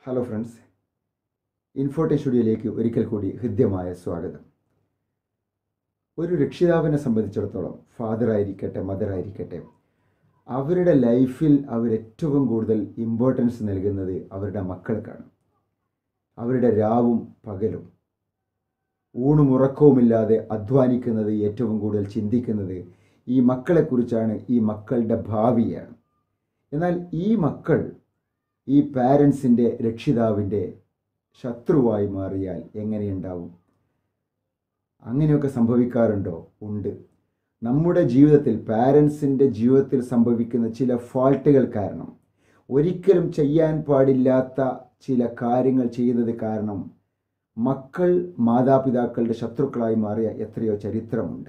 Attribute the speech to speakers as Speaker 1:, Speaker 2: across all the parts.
Speaker 1: hello friends ഇൻഫോട്ടെ സ്റ്റുഡിയോയിലേക്ക് ഒരിക്കൽ കൂടി ഹൃദ്യമായ സ്വാഗതം ഒരു രക്ഷിതാവിനെ സംബന്ധിച്ചിടത്തോളം ഫാദർ ആയിരിക്കട്ടെ മദർ ആയിരിക്കട്ടെ അവരുടെ ലൈഫിൽ അവർ ഏറ്റവും കൂടുതൽ ഇമ്പോർട്ടൻസ് നൽകുന്നത് അവരുടെ മക്കൾക്കാണ് അവരുടെ രാവും പകലും ഊണും ഉറക്കവുമില്ലാതെ അധ്വാനിക്കുന്നത് ഏറ്റവും കൂടുതൽ ചിന്തിക്കുന്നത് ഈ മക്കളെക്കുറിച്ചാണ് ഈ മക്കളുടെ ഭാവിയാണ് എന്നാൽ ഈ മക്കൾ ഈ പാരൻസിൻ്റെ രക്ഷിതാവിൻ്റെ ശത്രുവായി മാറിയാൽ എങ്ങനെയുണ്ടാവും അങ്ങനെയൊക്കെ സംഭവിക്കാറുണ്ടോ ഉണ്ട് നമ്മുടെ ജീവിതത്തിൽ പാരൻസിൻ്റെ ജീവിതത്തിൽ സംഭവിക്കുന്ന ചില ഫാൾട്ടുകൾ കാരണം ഒരിക്കലും ചെയ്യാൻ പാടില്ലാത്ത ചില കാര്യങ്ങൾ ചെയ്യുന്നത് കാരണം മക്കൾ മാതാപിതാക്കളുടെ ശത്രുക്കളായി മാറിയ എത്രയോ ചരിത്രമുണ്ട്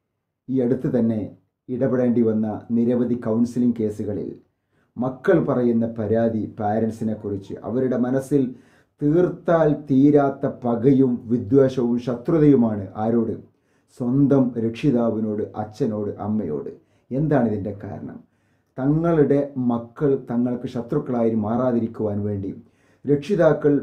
Speaker 1: ഈ അടുത്ത് തന്നെ ഇടപെടേണ്ടി വന്ന നിരവധി കൗൺസിലിംഗ് കേസുകളിൽ മക്കൾ പറയുന്ന പരാതി പാരൻസിനെ കുറിച്ച് അവരുടെ മനസ്സിൽ തീർത്താൽ തീരാത്ത പകയും വിദ്വേഷവും ശത്രുതയുമാണ് ആരോട് സ്വന്തം രക്ഷിതാവിനോട് അച്ഛനോട് അമ്മയോട് എന്താണ് ഇതിൻ്റെ കാരണം തങ്ങളുടെ മക്കൾ തങ്ങൾക്ക് ശത്രുക്കളായി മാറാതിരിക്കുവാൻ വേണ്ടി രക്ഷിതാക്കൾ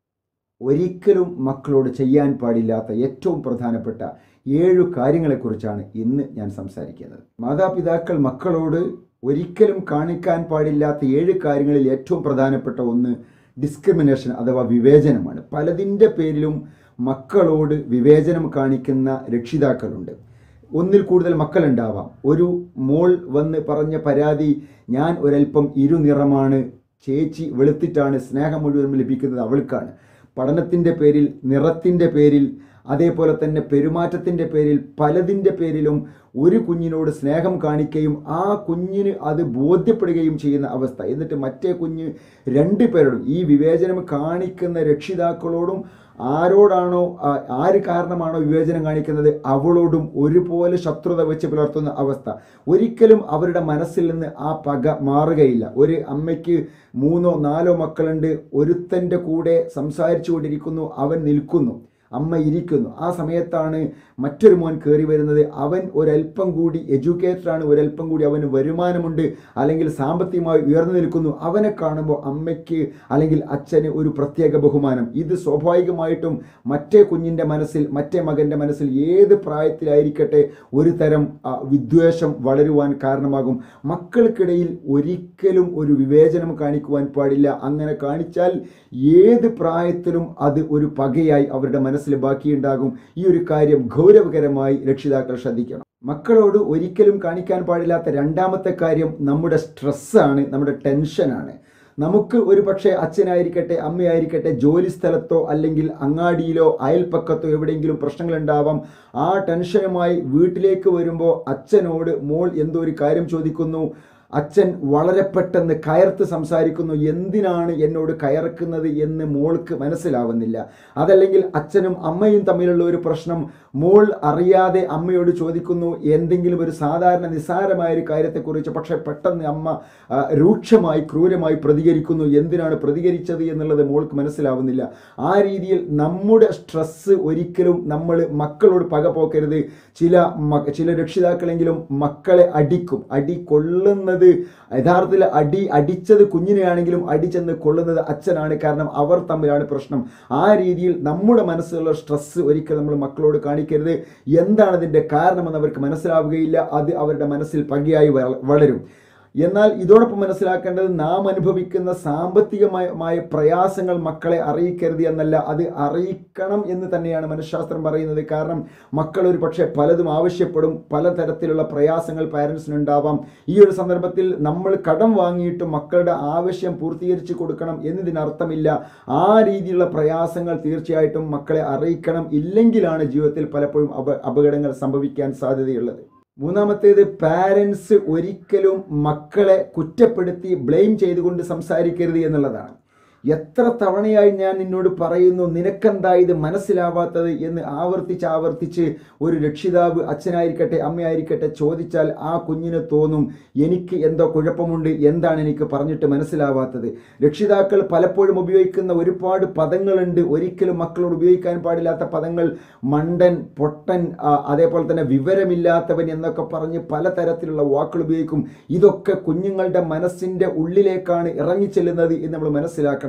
Speaker 1: ഒരിക്കലും മക്കളോട് ചെയ്യാൻ പാടില്ലാത്ത ഏറ്റവും പ്രധാനപ്പെട്ട ഏഴു കാര്യങ്ങളെക്കുറിച്ചാണ് ഇന്ന് ഞാൻ സംസാരിക്കുന്നത് മാതാപിതാക്കൾ മക്കളോട് ഒരിക്കലും കാണിക്കാൻ പാടില്ലാത്ത ഏഴ് കാര്യങ്ങളിൽ ഏറ്റവും പ്രധാനപ്പെട്ട ഒന്ന് ഡിസ്ക്രിമിനേഷൻ അഥവാ വിവേചനമാണ് പലതിൻ്റെ പേരിലും മക്കളോട് വിവേചനം കാണിക്കുന്ന രക്ഷിതാക്കളുണ്ട് ഒന്നിൽ കൂടുതൽ മക്കളുണ്ടാവാം ഒരു മോൾ വന്ന് പറഞ്ഞ പരാതി ഞാൻ ഒരല്പം ഇരുനിറമാണ് ചേച്ചി വെളുത്തിട്ടാണ് സ്നേഹം മുഴുവൻ ലഭിക്കുന്നത് അവൾക്കാണ് പഠനത്തിൻ്റെ പേരിൽ നിറത്തിൻ്റെ പേരിൽ അതേപോലെ തന്നെ പെരുമാറ്റത്തിൻ്റെ പേരിൽ പലതിൻ്റെ പേരിലും ഒരു കുഞ്ഞിനോട് സ്നേഹം കാണിക്കുകയും ആ കുഞ്ഞിന് അത് ബോധ്യപ്പെടുകയും ചെയ്യുന്ന അവസ്ഥ എന്നിട്ട് മറ്റേ കുഞ്ഞ് രണ്ട് പേരോടും ഈ വിവേചനം കാണിക്കുന്ന രക്ഷിതാക്കളോടും ആരോടാണോ ആ- ആര് കാരണമാണോ വിവേചനം കാണിക്കുന്നത് അവളോടും ഒരുപോലെ ശത്രുത വെച്ച് പുലർത്തുന്ന അവസ്ഥ ഒരിക്കലും അവരുടെ മനസ്സിൽ നിന്ന് ആ പക മാറുകയില്ല ഒരു അമ്മയ്ക്ക് മൂന്നോ നാലോ മക്കളുണ്ട് ഒരുത്തൻ്റെ കൂടെ സംസാരിച്ചു കൊണ്ടിരിക്കുന്നു അവൻ നിൽക്കുന്നു അമ്മ ഇരിക്കുന്നു ആ സമയത്താണ് മറ്റൊരു മോൻ കയറി വരുന്നത് അവൻ ഒരല്പം കൂടി എഡ്യൂക്കേറ്റഡ് ആണ് ഒരല്പം കൂടി അവന് വരുമാനമുണ്ട് അല്ലെങ്കിൽ സാമ്പത്തികമായി ഉയർന്നു നിൽക്കുന്നു അവനെ കാണുമ്പോൾ അമ്മയ്ക്ക് അല്ലെങ്കിൽ അച്ഛന് ഒരു പ്രത്യേക ബഹുമാനം ഇത് സ്വാഭാവികമായിട്ടും മറ്റേ കുഞ്ഞിൻ്റെ മനസ്സിൽ മറ്റേ മകൻ്റെ മനസ്സിൽ ഏത് പ്രായത്തിലായിരിക്കട്ടെ ഒരു തരം ആ, വിദ്വേഷം വളരുവാൻ കാരണമാകും മക്കൾക്കിടയിൽ ഒരിക്കലും ഒരു വിവേചനം കാണിക്കുവാൻ പാടില്ല അങ്ങനെ കാണിച്ചാൽ ഏത് പ്രായത്തിലും അത് ഒരു പകയായി അവരുടെ മനസ്സിൽ ബാക്കിയുണ്ടാകും ഈ ഒരു കാര്യം ഗൗരവകരമായി രക്ഷിതാക്കൾ ശ്രദ്ധിക്കണം മക്കളോട് ഒരിക്കലും കാണിക്കാൻ പാടില്ലാത്ത രണ്ടാമത്തെ കാര്യം നമ്മുടെ സ്ട്രെസ്സാണ് നമ്മുടെ ടെൻഷനാണ് നമുക്ക് ഒരു പക്ഷേ അച്ഛനായിരിക്കട്ടെ അമ്മയായിരിക്കട്ടെ ജോലി സ്ഥലത്തോ അല്ലെങ്കിൽ അങ്ങാടിയിലോ അയൽപ്പക്കത്തോ എവിടെയെങ്കിലും പ്രശ്നങ്ങളുണ്ടാവാം ആ ടെൻഷനുമായി വീട്ടിലേക്ക് വരുമ്പോൾ അച്ഛനോട് മോൾ എന്തോ ഒരു കാര്യം ചോദിക്കുന്നു അച്ഛൻ വളരെ പെട്ടെന്ന് കയർത്ത് സംസാരിക്കുന്നു എന്തിനാണ് എന്നോട് കയർക്കുന്നത് എന്ന് മോൾക്ക് മനസ്സിലാവുന്നില്ല അതല്ലെങ്കിൽ അച്ഛനും അമ്മയും തമ്മിലുള്ള ഒരു പ്രശ്നം മോൾ അറിയാതെ അമ്മയോട് ചോദിക്കുന്നു എന്തെങ്കിലും ഒരു സാധാരണ നിസ്സാരമായ ഒരു കാര്യത്തെക്കുറിച്ച് പക്ഷേ പെട്ടെന്ന് അമ്മ ആ, രൂക്ഷമായി ക്രൂരമായി പ്രതികരിക്കുന്നു എന്തിനാണ് പ്രതികരിച്ചത് എന്നുള്ളത് മോൾക്ക് മനസ്സിലാവുന്നില്ല ആ രീതിയിൽ നമ്മുടെ സ്ട്രെസ്സ് ഒരിക്കലും നമ്മൾ മക്കളോട് പക പോക്കരുത് ചില മ- ചില രക്ഷിതാക്കളെങ്കിലും മക്കളെ അടിക്കും അടി കൊള്ളുന്നത് യഥാർത്ഥത്തിൽ അടി അടിച്ചത് കുഞ്ഞിനെയാണെങ്കിലും അടിച്ചെന്ന് കൊള്ളുന്നത് അച്ഛനാണ് കാരണം അവർ തമ്മിലാണ് പ്രശ്നം ആ രീതിയിൽ നമ്മുടെ മനസ്സിലുള്ള സ്ട്രെസ്സ് ഒരിക്കലും നമ്മൾ മക്കളോട് കാണിക്കരുത് എന്താണ് ഇതിൻ്റെ കാരണമെന്ന് അവർക്ക് മനസ്സിലാവുകയില്ല അത് അവരുടെ മനസ്സിൽ പകയായി വള- വളരും എന്നാൽ ഇതോടൊപ്പം മനസ്സിലാക്കേണ്ടത് നാം അനുഭവിക്കുന്ന സാമ്പത്തികമായ മായ പ്രയാസങ്ങൾ മക്കളെ അറിയിക്കരുത് എന്നല്ല അത് അറിയിക്കണം എന്ന് തന്നെയാണ് മനഃശാസ്ത്രം പറയുന്നത് കാരണം മക്കൾ ഒരു പക്ഷേ പലതും ആവശ്യപ്പെടും പലതരത്തിലുള്ള പ്രയാസങ്ങൾ പാരൻസിനുണ്ടാവാം ഈ ഒരു സന്ദർഭത്തിൽ നമ്മൾ കടം വാങ്ങിയിട്ട് മക്കളുടെ ആവശ്യം പൂർത്തീകരിച്ച് കൊടുക്കണം എന്നതിനർത്ഥമില്ല ആ രീതിയിലുള്ള പ്രയാസങ്ങൾ തീർച്ചയായിട്ടും മക്കളെ അറിയിക്കണം ഇല്ലെങ്കിലാണ് ജീവിതത്തിൽ പലപ്പോഴും അപ അപകടങ്ങൾ സംഭവിക്കാൻ സാധ്യതയുള്ളത് മൂന്നാമത്തേത് പാരൻസ് ഒരിക്കലും മക്കളെ കുറ്റപ്പെടുത്തി ബ്ലെയിം ചെയ്തുകൊണ്ട് സംസാരിക്കരുത് എന്നുള്ളതാണ് എത്ര തവണയായി ഞാൻ നിന്നോട് പറയുന്നു നിനക്കെന്താ ഇത് മനസ്സിലാവാത്തത് എന്ന് ആവർത്തിച്ച് ആവർത്തിച്ച് ഒരു രക്ഷിതാവ് അച്ഛനായിരിക്കട്ടെ അമ്മയായിരിക്കട്ടെ ചോദിച്ചാൽ ആ കുഞ്ഞിന് തോന്നും എനിക്ക് എന്തോ കുഴപ്പമുണ്ട് എന്താണ് എനിക്ക് പറഞ്ഞിട്ട് മനസ്സിലാവാത്തത് രക്ഷിതാക്കൾ പലപ്പോഴും ഉപയോഗിക്കുന്ന ഒരുപാട് പദങ്ങളുണ്ട് ഒരിക്കലും മക്കളോട് ഉപയോഗിക്കാൻ പാടില്ലാത്ത പദങ്ങൾ മണ്ടൻ പൊട്ടൻ ആ, അതേപോലെ തന്നെ വിവരമില്ലാത്തവൻ എന്നൊക്കെ പറഞ്ഞ് പലതരത്തിലുള്ള വാക്കുകൾ ഉപയോഗിക്കും ഇതൊക്കെ കുഞ്ഞുങ്ങളുടെ മനസ്സിൻ്റെ ഉള്ളിലേക്കാണ് ഇറങ്ങിച്ചെല്ലുന്നത് എന്ന് നമ്മൾ മനസ്സിലാക്കണം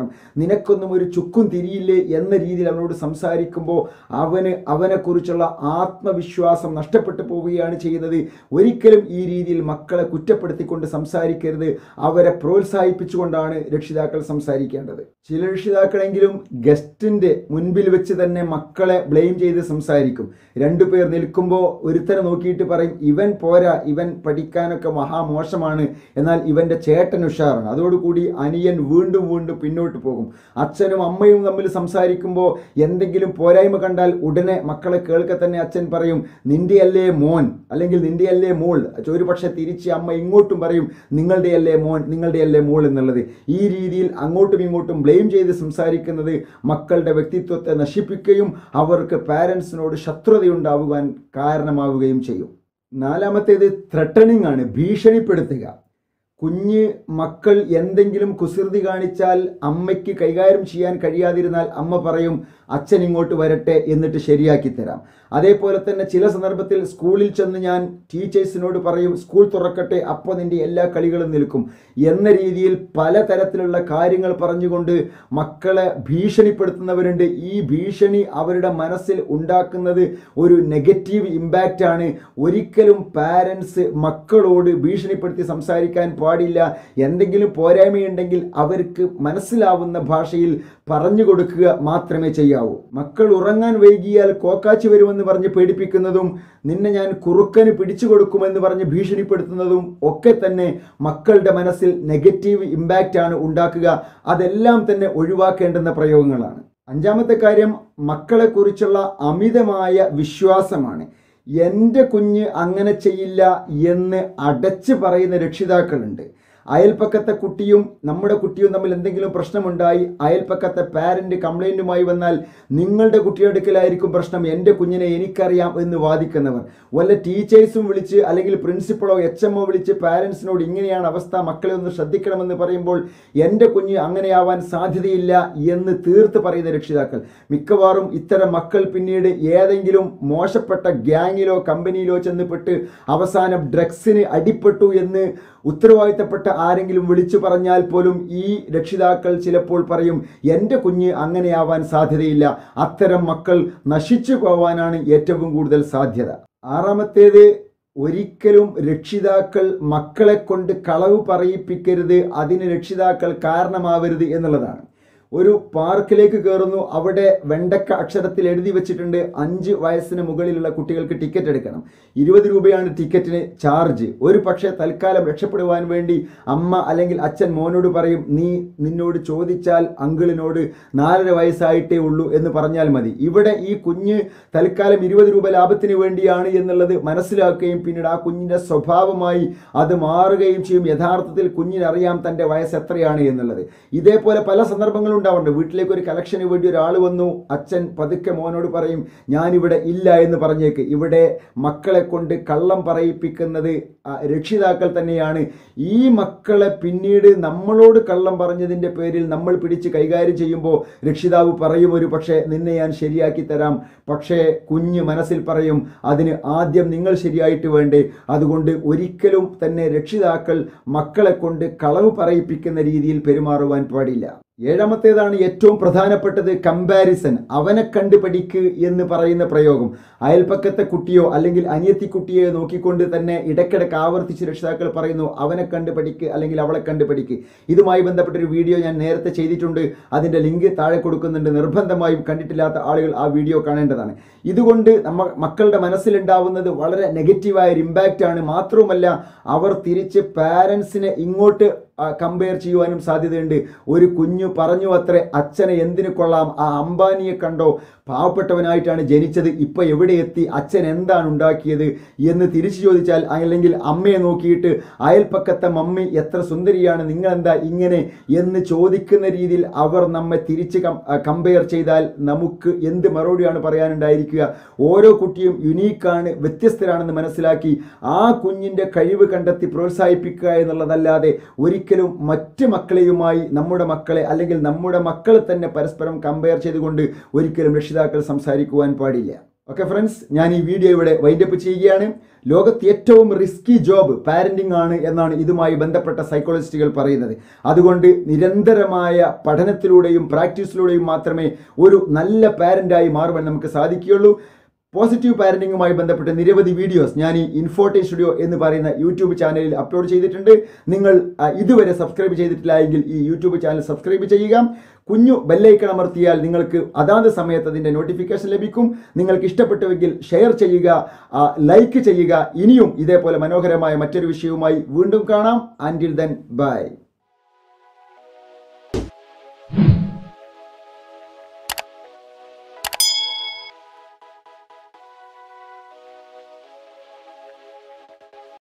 Speaker 1: സംസാരിക്കണം നിനക്കൊന്നും ഒരു ചുക്കും തിരിയില്ലേ എന്ന രീതിയിൽ അവനോട് സംസാരിക്കുമ്പോൾ അവന് അവനെക്കുറിച്ചുള്ള ആത്മവിശ്വാസം നഷ്ടപ്പെട്ടു പോവുകയാണ് ചെയ്യുന്നത് ഒരിക്കലും ഈ രീതിയിൽ മക്കളെ കുറ്റപ്പെടുത്തിക്കൊണ്ട് സംസാരിക്കരുത് അവരെ പ്രോത്സാഹിപ്പിച്ചുകൊണ്ടാണ് രക്ഷിതാക്കൾ സംസാരിക്കേണ്ടത് ചില രക്ഷിതാക്കളെങ്കിലും ഗസ്റ്റിൻ്റെ മുൻപിൽ വെച്ച് തന്നെ മക്കളെ ബ്ലെയിം ചെയ്ത് സംസാരിക്കും രണ്ടു പേർ നിൽക്കുമ്പോൾ ഒരുത്തരെ നോക്കിയിട്ട് പറയും ഇവൻ പോരാ ഇവൻ പഠിക്കാനൊക്കെ മഹാമോശമാണ് എന്നാൽ ഇവൻ്റെ ചേട്ടൻ ഉഷാറാണ് അതോടുകൂടി അനിയൻ വീണ്ടും വീണ്ടും പിന്നോട്ട് പോകും അച്ഛനും അമ്മയും തമ്മിൽ സംസാരിക്കുമ്പോൾ എന്തെങ്കിലും പോരായ്മ കണ്ടാൽ ഉടനെ മക്കളെ കേൾക്കെ തന്നെ അച്ഛൻ പറയും നിന്റെ അല്ലേ മോൻ അല്ലെങ്കിൽ നിന്റെ അല്ലേ മോൾ ഒരു പക്ഷെ തിരിച്ച് അമ്മ ഇങ്ങോട്ടും പറയും നിങ്ങളുടെ അല്ലേ മോൻ നിങ്ങളുടെ അല്ലേ മോൾ എന്നുള്ളത് ഈ രീതിയിൽ അങ്ങോട്ടും ഇങ്ങോട്ടും ബ്ലെയിം ചെയ്ത് സംസാരിക്കുന്നത് മക്കളുടെ വ്യക്തിത്വത്തെ നശിപ്പിക്കുകയും അവർക്ക് പാരൻസിനോട് ശത്രുതയുണ്ടാവുവാൻ കാരണമാവുകയും ചെയ്യും നാലാമത്തേത് ത്രട്ടണിങ് ആണ് ഭീഷണിപ്പെടുത്തുക കുഞ്ഞ് മക്കൾ എന്തെങ്കിലും കുസൃതി കാണിച്ചാൽ അമ്മയ്ക്ക് കൈകാര്യം ചെയ്യാൻ കഴിയാതിരുന്നാൽ അമ്മ പറയും അച്ഛൻ ഇങ്ങോട്ട് വരട്ടെ എന്നിട്ട് ശരിയാക്കി തരാം അതേപോലെ തന്നെ ചില സന്ദർഭത്തിൽ സ്കൂളിൽ ചെന്ന് ഞാൻ ടീച്ചേഴ്സിനോട് പറയും സ്കൂൾ തുറക്കട്ടെ അപ്പോൾ നിൻ്റെ എല്ലാ കളികളും നിൽക്കും എന്ന രീതിയിൽ പലതരത്തിലുള്ള കാര്യങ്ങൾ പറഞ്ഞുകൊണ്ട് മക്കളെ ഭീഷണിപ്പെടുത്തുന്നവരുണ്ട് ഈ ഭീഷണി അവരുടെ മനസ്സിൽ ഉണ്ടാക്കുന്നത് ഒരു നെഗറ്റീവ് ഇമ്പാക്റ്റ് ആണ് ഒരിക്കലും പാരൻസ് മക്കളോട് ഭീഷണിപ്പെടുത്തി സംസാരിക്കാൻ പാടില്ല എന്തെങ്കിലും പോരായ്മയുണ്ടെങ്കിൽ അവർക്ക് മനസ്സിലാവുന്ന ഭാഷയിൽ പറഞ്ഞു കൊടുക്കുക മാത്രമേ ചെയ്യാവൂ മക്കൾ ഉറങ്ങാൻ വൈകിയാൽ കോക്കാച്ചി വരുമെന്ന് പറഞ്ഞ് പേടിപ്പിക്കുന്നതും നിന്നെ ഞാൻ കുറുക്കന് പിടിച്ചു കൊടുക്കുമെന്ന് പറഞ്ഞ് ഭീഷണിപ്പെടുത്തുന്നതും ഒക്കെ തന്നെ മക്കളുടെ മനസ്സിൽ നെഗറ്റീവ് ഇമ്പാക്റ്റ് ആണ് ഉണ്ടാക്കുക അതെല്ലാം തന്നെ ഒഴിവാക്കേണ്ടുന്ന പ്രയോഗങ്ങളാണ് അഞ്ചാമത്തെ കാര്യം മക്കളെക്കുറിച്ചുള്ള അമിതമായ വിശ്വാസമാണ് എൻ്റെ കുഞ്ഞ് അങ്ങനെ ചെയ്യില്ല എന്ന് അടച്ച് പറയുന്ന രക്ഷിതാക്കളുണ്ട് അയൽപ്പക്കത്തെ കുട്ടിയും നമ്മുടെ കുട്ടിയും തമ്മിൽ എന്തെങ്കിലും പ്രശ്നമുണ്ടായി അയൽപ്പക്കത്തെ പാരന്റ് കംപ്ലൈൻറ്റുമായി വന്നാൽ നിങ്ങളുടെ കുട്ടിയുടെ അടുക്കലായിരിക്കും പ്രശ്നം എൻ്റെ കുഞ്ഞിനെ എനിക്കറിയാം എന്ന് വാദിക്കുന്നവർ വല്ല ടീച്ചേഴ്സും വിളിച്ച് അല്ലെങ്കിൽ പ്രിൻസിപ്പളോ എച്ച് എമ്മോ വിളിച്ച് പാരൻസിനോട് ഇങ്ങനെയാണ് അവസ്ഥ മക്കളെ ഒന്ന് ശ്രദ്ധിക്കണമെന്ന് പറയുമ്പോൾ എൻ്റെ കുഞ്ഞ് അങ്ങനെയാവാൻ സാധ്യതയില്ല എന്ന് തീർത്ത് പറയുന്ന രക്ഷിതാക്കൾ മിക്കവാറും ഇത്തരം മക്കൾ പിന്നീട് ഏതെങ്കിലും മോശപ്പെട്ട ഗ്യാങ്ങിലോ കമ്പനിയിലോ ചെന്നപ്പെട്ട് അവസാനം ഡ്രഗ്സിന് അടിപ്പെട്ടു എന്ന് ഉത്തരവാദിത്തപ്പെട്ട ആരെങ്കിലും വിളിച്ചു പറഞ്ഞാൽ പോലും ഈ രക്ഷിതാക്കൾ ചിലപ്പോൾ പറയും എൻ്റെ കുഞ്ഞ് അങ്ങനെയാവാൻ സാധ്യതയില്ല അത്തരം മക്കൾ നശിച്ചു പോവാനാണ് ഏറ്റവും കൂടുതൽ സാധ്യത ആറാമത്തേത് ഒരിക്കലും രക്ഷിതാക്കൾ മക്കളെ കൊണ്ട് കളവ് പറയിപ്പിക്കരുത് അതിന് രക്ഷിതാക്കൾ കാരണമാവരുത് എന്നുള്ളതാണ് ഒരു പാർക്കിലേക്ക് കയറുന്നു അവിടെ വെണ്ടക്ക അക്ഷരത്തിൽ എഴുതി വെച്ചിട്ടുണ്ട് അഞ്ച് വയസ്സിന് മുകളിലുള്ള കുട്ടികൾക്ക് ടിക്കറ്റ് എടുക്കണം ഇരുപത് രൂപയാണ് ടിക്കറ്റിന് ചാർജ് ഒരു പക്ഷേ തൽക്കാലം രക്ഷപ്പെടുവാൻ വേണ്ടി അമ്മ അല്ലെങ്കിൽ അച്ഛൻ മോനോട് പറയും നീ നിന്നോട് ചോദിച്ചാൽ അങ്കിളിനോട് നാലര വയസ്സായിട്ടേ ഉള്ളൂ എന്ന് പറഞ്ഞാൽ മതി ഇവിടെ ഈ കുഞ്ഞ് തൽക്കാലം ഇരുപത് രൂപ ലാഭത്തിന് വേണ്ടിയാണ് എന്നുള്ളത് മനസ്സിലാക്കുകയും പിന്നീട് ആ കുഞ്ഞിൻ്റെ സ്വഭാവമായി അത് മാറുകയും ചെയ്യും യഥാർത്ഥത്തിൽ കുഞ്ഞിനറിയാം തൻ്റെ വയസ്സ് എത്രയാണ് എന്നുള്ളത് ഇതേപോലെ പല സന്ദർഭങ്ങളും ഉണ്ടാവാറുണ്ട് വീട്ടിലേക്ക് ഒരു കലക്ഷന് വേണ്ടി ഒരാൾ വന്നു അച്ഛൻ പതുക്കെ മോനോട് പറയും ഞാനിവിടെ ഇല്ല എന്ന് പറഞ്ഞേക്ക് ഇവിടെ മക്കളെ കൊണ്ട് കള്ളം പറയിപ്പിക്കുന്നത് ആ, രക്ഷിതാക്കൾ തന്നെയാണ് ഈ മക്കളെ പിന്നീട് നമ്മളോട് കള്ളം പറഞ്ഞതിൻ്റെ പേരിൽ നമ്മൾ പിടിച്ച് കൈകാര്യം ചെയ്യുമ്പോൾ രക്ഷിതാവ് പറയും ഒരു പക്ഷേ നിന്നെ ഞാൻ ശരിയാക്കി തരാം പക്ഷേ കുഞ്ഞ് മനസ്സിൽ പറയും അതിന് ആദ്യം നിങ്ങൾ ശരിയായിട്ട് വേണ്ടേ അതുകൊണ്ട് ഒരിക്കലും തന്നെ രക്ഷിതാക്കൾ മക്കളെ കൊണ്ട് കളവ് പറയിപ്പിക്കുന്ന രീതിയിൽ പെരുമാറുവാൻ പാടില്ല ഏഴാമത്തേതാണ് ഏറ്റവും പ്രധാനപ്പെട്ടത് കമ്പാരിസൺ അവനെ കണ്ട് പഠിക്ക് എന്ന് പറയുന്ന പ്രയോഗം അയൽപ്പക്കത്തെ കുട്ടിയോ അല്ലെങ്കിൽ അനിയത്തി കുട്ടിയോ നോക്കിക്കൊണ്ട് തന്നെ ഇടയ്ക്കിടയ്ക്ക് ആവർത്തിച്ച് രക്ഷിതാക്കൾ പറയുന്നു അവനെ കണ്ട് പഠിക്ക് അല്ലെങ്കിൽ അവളെ കണ്ട് പഠിക്ക് ഇതുമായി ബന്ധപ്പെട്ടൊരു വീഡിയോ ഞാൻ നേരത്തെ ചെയ്തിട്ടുണ്ട് അതിൻ്റെ ലിങ്ക് താഴെ കൊടുക്കുന്നുണ്ട് നിർബന്ധമായും കണ്ടിട്ടില്ലാത്ത ആളുകൾ ആ വീഡിയോ കാണേണ്ടതാണ് ഇതുകൊണ്ട് നമ്മ മക്കളുടെ മനസ്സിലുണ്ടാവുന്നത് വളരെ നെഗറ്റീവായ ഒരു ഇമ്പാക്റ്റ് ആണ് മാത്രവുമല്ല അവർ തിരിച്ച് പാരൻസിനെ ഇങ്ങോട്ട് കമ്പയർ ചെയ്യുവാനും സാധ്യതയുണ്ട് ഒരു കുഞ്ഞു പറഞ്ഞു അത്രേ അച്ഛനെ എന്തിനു കൊള്ളാം ആ അംബാനിയെ കണ്ടോ പാവപ്പെട്ടവനായിട്ടാണ് ജനിച്ചത് ഇപ്പൊ എവിടെ എത്തി അച്ഛൻ എന്താണ് ഉണ്ടാക്കിയത് എന്ന് തിരിച്ചു ചോദിച്ചാൽ അല്ലെങ്കിൽ അമ്മയെ നോക്കിയിട്ട് അയൽപ്പക്കത്തെ മമ്മി എത്ര സുന്ദരിയാണ് നിങ്ങൾ എന്താ ഇങ്ങനെ എന്ന് ചോദിക്കുന്ന രീതിയിൽ അവർ നമ്മെ തിരിച്ച് കമ്പയർ ചെയ്താൽ നമുക്ക് എന്ത് മറുപടിയാണ് പറയാനുണ്ടായിരിക്കുക ഓരോ കുട്ടിയും യുനീക്കാണ് വ്യത്യസ്തരാണെന്ന് മനസ്സിലാക്കി ആ കുഞ്ഞിൻ്റെ കഴിവ് കണ്ടെത്തി പ്രോത്സാഹിപ്പിക്കുക എന്നുള്ളതല്ലാതെ ഒരിക്കലും മറ്റ് മക്കളെയുമായി നമ്മുടെ മക്കളെ അല്ലെങ്കിൽ നമ്മുടെ മക്കളെ തന്നെ പരസ്പരം കമ്പയർ ചെയ്തുകൊണ്ട് ഒരിക്കലും രക്ഷിതാക്കൾ സംസാരിക്കുവാൻ പാടില്ല ഓക്കെ ഫ്രണ്ട്സ് ഞാൻ ഈ വീഡിയോ ഇവിടെ വൈൻഡപ്പ് ചെയ്യുകയാണ് ലോകത്ത് ഏറ്റവും റിസ്കി ജോബ് പാരന്റിംഗ് ആണ് എന്നാണ് ഇതുമായി ബന്ധപ്പെട്ട സൈക്കോളജിസ്റ്റുകൾ പറയുന്നത് അതുകൊണ്ട് നിരന്തരമായ പഠനത്തിലൂടെയും പ്രാക്ടീസിലൂടെയും മാത്രമേ ഒരു നല്ല പാരന്റായി മാറുവാൻ നമുക്ക് സാധിക്കുകയുള്ളൂ പോസിറ്റീവ് പാരന്റിങ്ങുമായി ബന്ധപ്പെട്ട് നിരവധി വീഡിയോസ് ഞാൻ ഈ ഇൻഫോർട്ടേ സ്റ്റുഡിയോ എന്ന് പറയുന്ന യൂട്യൂബ് ചാനലിൽ അപ്ലോഡ് ചെയ്തിട്ടുണ്ട് നിങ്ങൾ ആ, ഇതുവരെ സബ്സ്ക്രൈബ് ചെയ്തിട്ടില്ല എങ്കിൽ ഈ യൂട്യൂബ് ചാനൽ സബ്സ്ക്രൈബ് ചെയ്യുക കുഞ്ഞു ബെല്ലൈക്കൺ അമർത്തിയാൽ നിങ്ങൾക്ക് അതാത് സമയത്ത് അതിൻ്റെ നോട്ടിഫിക്കേഷൻ ലഭിക്കും നിങ്ങൾക്ക് ഇഷ്ടപ്പെട്ടുവെങ്കിൽ ഷെയർ ചെയ്യുക ആ, ലൈക്ക് ചെയ്യുക ഇനിയും ഇതേപോലെ മനോഹരമായ മറ്റൊരു വിഷയവുമായി വീണ്ടും കാണാം ആൻറ്റിൽ ദെൻ ബൈ